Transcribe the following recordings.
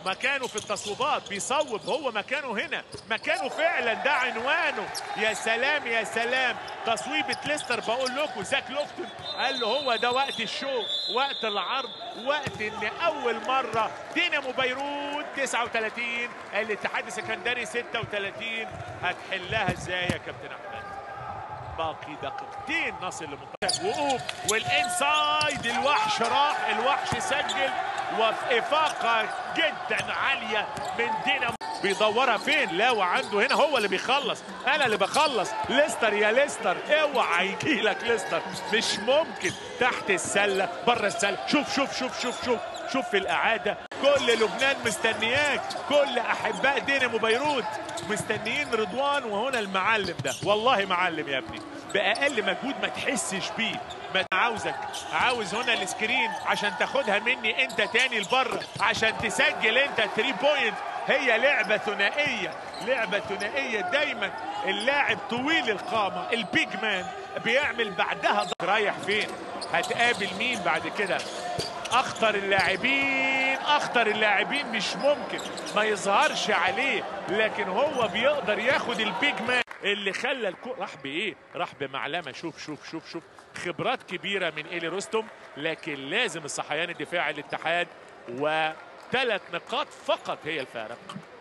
مكانه في التصويبات بيصوب هو مكانه هنا مكانه فعلا ده عنوانه يا سلام يا سلام تصويبة ليستر بقول لكم زاك لوفتون قال له هو ده وقت الشو وقت العرض وقت ان اول مرة دينامو بيروت 39 الاتحاد السكندري 36 هتحلها ازاي يا كابتن احمد باقي دقيقتين نصل لمنطقة وقوف والانسايد الوحش راح الوحش سجل وفي افاقة جدا عالية من دينامو بيدورها فين لا وعنده هنا هو اللي بيخلص انا اللي بخلص ليستر يا ليستر اوعى يجي لك ليستر مش ممكن تحت السله بره السله شوف شوف شوف شوف شوف شوف في الاعاده كل لبنان مستنياك كل احباء دينامو بيروت مستنيين رضوان وهنا المعلم ده والله معلم يا ابني باقل مجهود ما تحسش بيه ما عاوزك عاوز هنا السكرين عشان تاخدها مني انت تاني لبره عشان تسجل انت 3 بوينت هي لعبة ثنائية لعبة ثنائية دايما اللاعب طويل القامة البيج مان بيعمل بعدها ضغط رايح فين هتقابل مين بعد كده اخطر اللاعبين اخطر اللاعبين مش ممكن ما يظهرش عليه لكن هو بيقدر ياخد البيج مان اللي خلى الكو راح بايه راح بمعلمه شوف شوف شوف شوف خبرات كبيره من ايلي روستوم لكن لازم الصحيان الدفاعي الاتحاد وثلاث نقاط فقط هي الفارق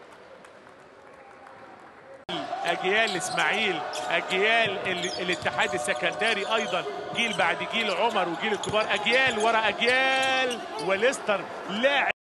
اجيال اسماعيل اجيال ال- الاتحاد السكندري ايضا جيل بعد جيل عمر وجيل الكبار اجيال ورا اجيال وليستر لاعب